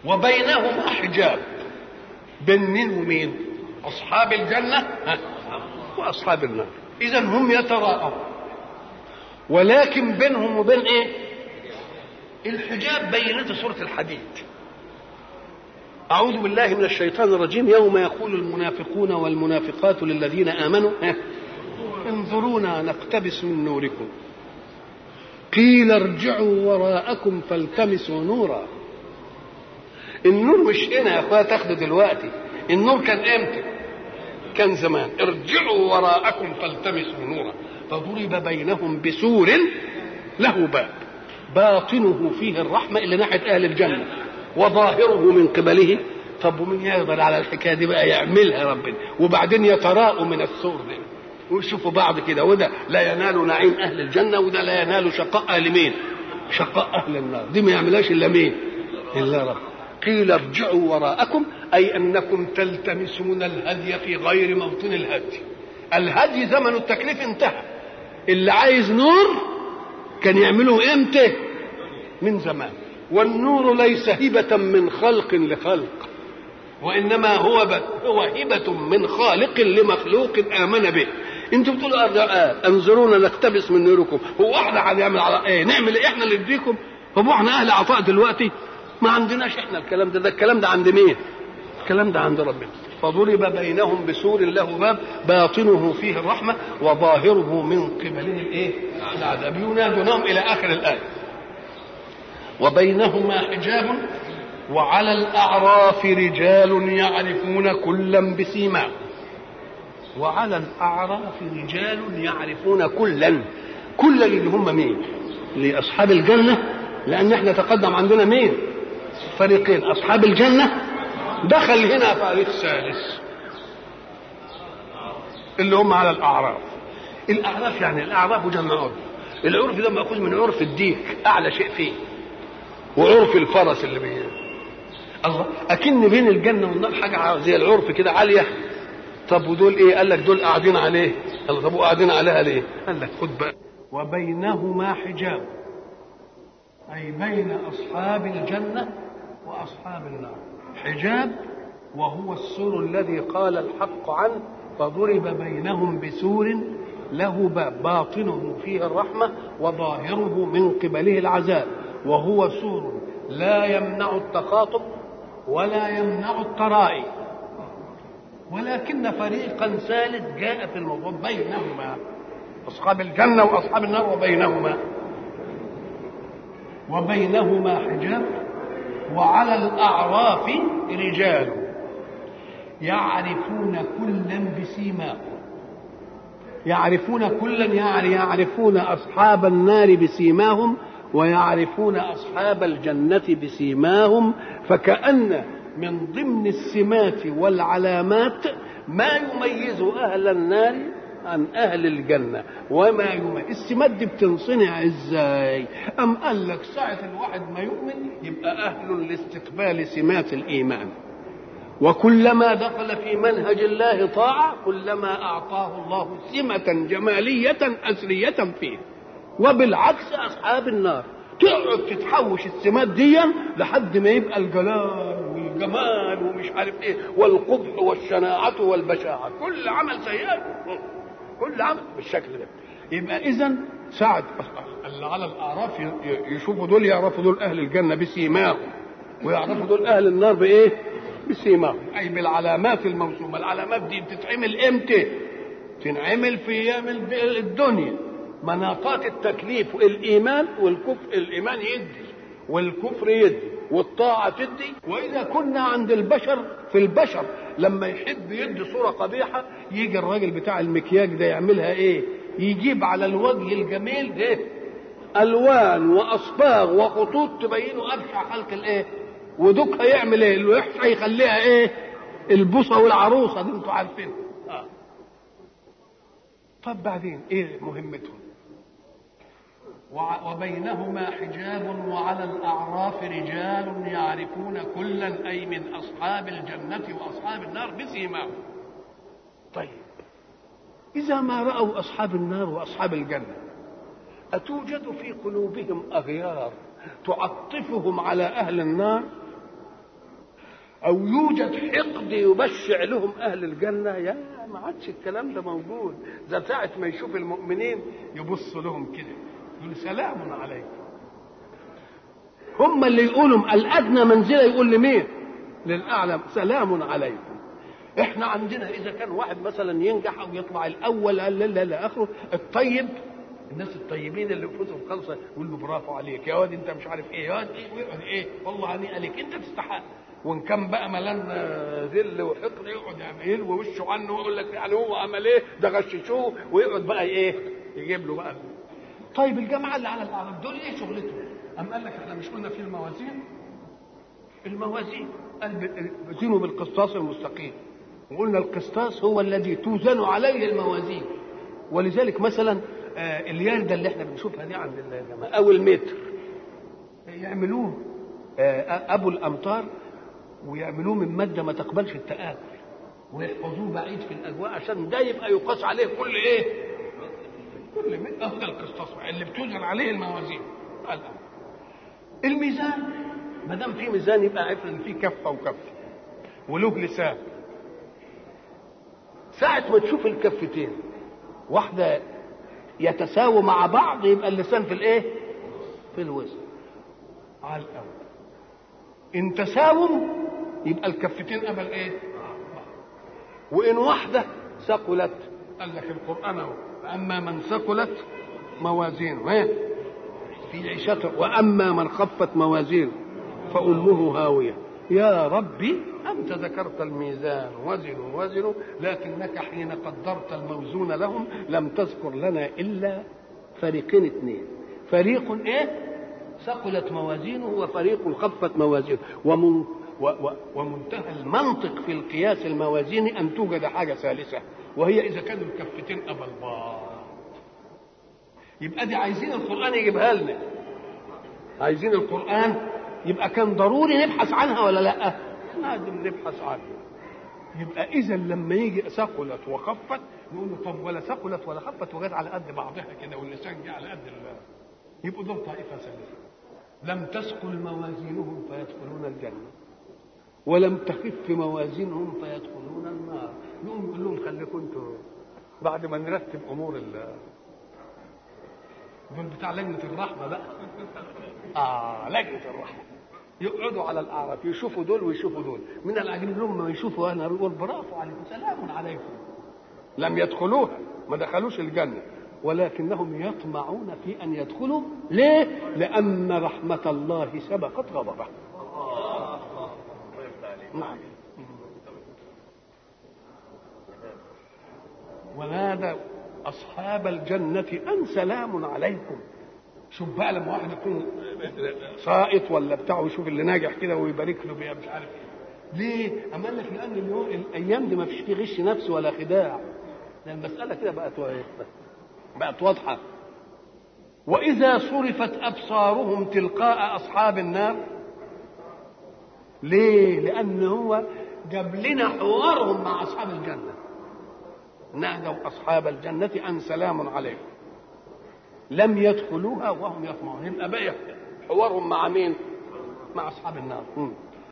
وبينهما حجاب بين مين ومين اصحاب الجنه ها، واصحاب النار اذا هم يتراءون ولكن بينهم وبين ايه الحجاب بينته سوره الحديد أعوذ بالله من الشيطان الرجيم يوم يقول المنافقون والمنافقات للذين آمنوا ها، انظرونا نقتبس من نوركم قيل ارجعوا وراءكم فالتمسوا نورا النور مش هنا يا اخويا تاخده دلوقتي النور كان امتى كان زمان ارجعوا وراءكم فالتمسوا نورا فضرب بينهم بسور له باب باطنه فيه الرحمه اللي ناحيه اهل الجنه وظاهره من قبله طب ومين يقدر على الحكايه دي بقى يعملها ربنا وبعدين يتراءوا من السور ده ويشوفوا بعض كده وده لا ينال نعيم اهل الجنه وده لا ينال شقاء اهل مين؟ شقاء اهل النار دي ما يعملهاش الا مين؟ الا رب قيل ارجعوا وراءكم اي انكم تلتمسون الهدي في غير موطن الهدي الهدي زمن التكليف انتهى اللي عايز نور كان يعمله امتى من زمان والنور ليس هبة من خلق لخلق وإنما هو ب- هو هبة من خالق لمخلوق آمن به انتوا بتقولوا أرجع- آه، انظرونا نقتبس من نوركم هو احنا هنعمل على ايه نعمل ايه احنا اللي نديكم طب واحنا اهل عطاء دلوقتي ما عندناش احنا الكلام ده ده الكلام ده عند مين الكلام ده عند ربنا فضرب بينهم بسور له باب باطنه فيه الرحمه وظاهره من قبله الايه العذاب ينادونهم الى اخر الايه وبينهما حجاب وعلى الاعراف رجال يعرفون كلا بسيماهم وعلى الاعراف رجال يعرفون كلا كلا اللي هم مين لاصحاب الجنه لان احنا تقدم عندنا مين فريقين اصحاب الجنه دخل هنا فريق ثالث اللي هم على الاعراف الاعراف يعني الاعراف جمع عرف العرف ده ماخوذ من عرف الديك اعلى شيء فيه وعرف الفرس اللي بيه الله اكن بين الجنه والنار حاجه زي العرف كده عاليه طب ودول ايه قال لك دول قاعدين عليه قال طب قاعدين عليها ليه قال لك خد بقى وبينهما حجاب اي بين اصحاب الجنه واصحاب النار حجاب وهو السور الذي قال الحق عنه فضرب بينهم بسور له باب باطنه فيه الرحمه وظاهره من قبله العذاب وهو سور لا يمنع التخاطب ولا يمنع الترائي ولكن فريقا ثالث جاء في الموضوع بينهما اصحاب الجنه واصحاب النار وبينهما وبينهما حجاب وعلى الاعراف رجال يعرفون كلا بسيماهم يعرفون كلا يعني يعرفون اصحاب النار بسيماهم ويعرفون اصحاب الجنه بسيماهم فكان من ضمن السمات والعلامات ما يميز اهل النار عن اهل الجنه وما يميز السمات دي بتنصنع ازاي ام قال لك ساعه الواحد ما يؤمن يبقى اهل لاستقبال سمات الايمان وكلما دخل في منهج الله طاعه كلما اعطاه الله سمه جماليه اثريه فيه وبالعكس اصحاب النار تقعد تتحوش السمات دي لحد ما يبقى الجلال والجمال ومش عارف ايه والقبح والشناعة والبشاعة كل عمل سيئات كل عمل بالشكل ده يبقى اذا ساعة اللي على الاعراف يشوفوا دول يعرفوا دول اهل الجنة بسيماهم ويعرفوا دول اهل النار بايه؟ بسيماهم اي بالعلامات الموسومة العلامات دي بتتعمل امتى؟ تنعمل في ايام الدنيا مناطات التكليف الايمان والكفر الايمان يدي والكفر يدي والطاعه تدي واذا كنا عند البشر في البشر لما يحب يدي صوره قبيحه يجي الراجل بتاع المكياج ده يعملها ايه يجيب على الوجه الجميل ايه الوان واصباغ وخطوط تبينه ابشع خلق الايه ودوك هيعمل ايه الوحش هيخليها ايه البوصه والعروسه دي انتوا عارفين آه. طب بعدين ايه مهمتهم وبينهما حجاب وعلى الأعراف رجال يعرفون كلا أي من أصحاب الجنة وأصحاب النار بسيماهم طيب إذا ما رأوا أصحاب النار وأصحاب الجنة أتوجد في قلوبهم أغيار تعطفهم على أهل النار او يوجد حقد يبشع لهم اهل الجنه يا ما عادش الكلام ده موجود ده ساعه ما يشوف المؤمنين يبص لهم كده يقول سلام عليكم هم اللي يقولوا الادنى منزله يقول لمين للاعلى سلام عليكم احنا عندنا اذا كان واحد مثلا ينجح او يطلع الاول لا لا لا اخره الطيب الناس الطيبين اللي انفسهم خالصه يقول له برافو عليك يا واد انت مش عارف ايه يا واد ايه ويقعد ايه والله هنيئا عليك انت تستحق وان كان بقى ملان ذل وحقد يقعد يعمل ووشه عنه ويقول لك يعني هو عمل ايه ده غششوه ويقعد بقى ايه يجيب له بقى طيب الجماعه اللي على الاعراف دول ايه شغلتهم؟ أم قال لك احنا مش قلنا في الموازين؟ الموازين قال زينوا بالقسطاس المستقيم وقلنا القسطاس هو الذي توزن عليه الموازين ولذلك مثلا آه الياردة اللي احنا بنشوفها دي عند الجماعة أو المتر يعملوه آه أبو الأمطار ويعملوه من مادة ما تقبلش التآكل ويحفظوه بعيد في الأجواء عشان ده يبقى يقاس عليه كل إيه؟ كل متر أهو ده القسطاس اللي بتوزن عليه الموازين الآن الميزان ما دام في ميزان يبقى عارف ان في كفه وكفه وله لسان ساعة ما تشوف الكفتين واحدة يتساووا مع بعض يبقى اللسان في الايه؟ في الوزن على الأول إن تساووا يبقى الكفتين قبل ايه؟ وإن واحدة ثقلت قال لك القرآن أهو فأما من ثقلت موازينه ايه؟ في عيشته واما من خفت موازينه فامه هاويه يا ربي انت ذكرت الميزان وزنوا وزنوا لكنك حين قدرت الموزون لهم لم تذكر لنا الا فريقين اثنين فريق ايه ثقلت موازينه وفريق خفت موازينه ومن و و ومنتهى المنطق في القياس الموازيني ان توجد حاجه ثالثه وهي اذا كانوا الكفتين قبل بعض يبقى دي عايزين القرآن يجيبها لنا عايزين القرآن يبقى كان ضروري نبحث عنها ولا لا لازم نبحث عنها يبقى إذا لما يجي ثقلت وخفت نقول له طب ولا ثقلت ولا خفت وجت على قد بعضها كده واللسان جه على قد الله يبقوا دول طائفة ثالثة لم تثقل موازينهم فيدخلون الجنة ولم تخف موازينهم فيدخلون النار نقوم نقول لهم خليكم انتوا بعد ما نرتب امور الله دول بتاع لجنه الرحمه بقى اه لجنه الرحمه يقعدوا على الاعراف يشوفوا دول ويشوفوا دول من العجيب لهم ما يشوفوا انا يقول برافو عليكم سلام عليكم لم يدخلوها ما دخلوش الجنه ولكنهم يطمعون في ان يدخلوا ليه لان رحمه الله سبقت غضبه نعم ونادى اصحاب الجنه ان سلام عليكم شوف بقى لما واحد يكون ساقط ولا بتاعه يشوف اللي ناجح كده ويبارك له بيها مش عارف ايه ليه؟ أما قال لك لأن اليوم الأيام دي ما فيش فيه غش نفس ولا خداع لأن المسألة كده بقت بقت واضحة وإذا صرفت أبصارهم تلقاء أصحاب النار ليه؟ لأن هو جاب لنا حوارهم مع أصحاب الجنة نادوا أصحاب الجنة أن سلام عليكم لم يدخلوها وهم يطمعون يبقى بقى حوارهم مع مين؟ مع أصحاب النار م.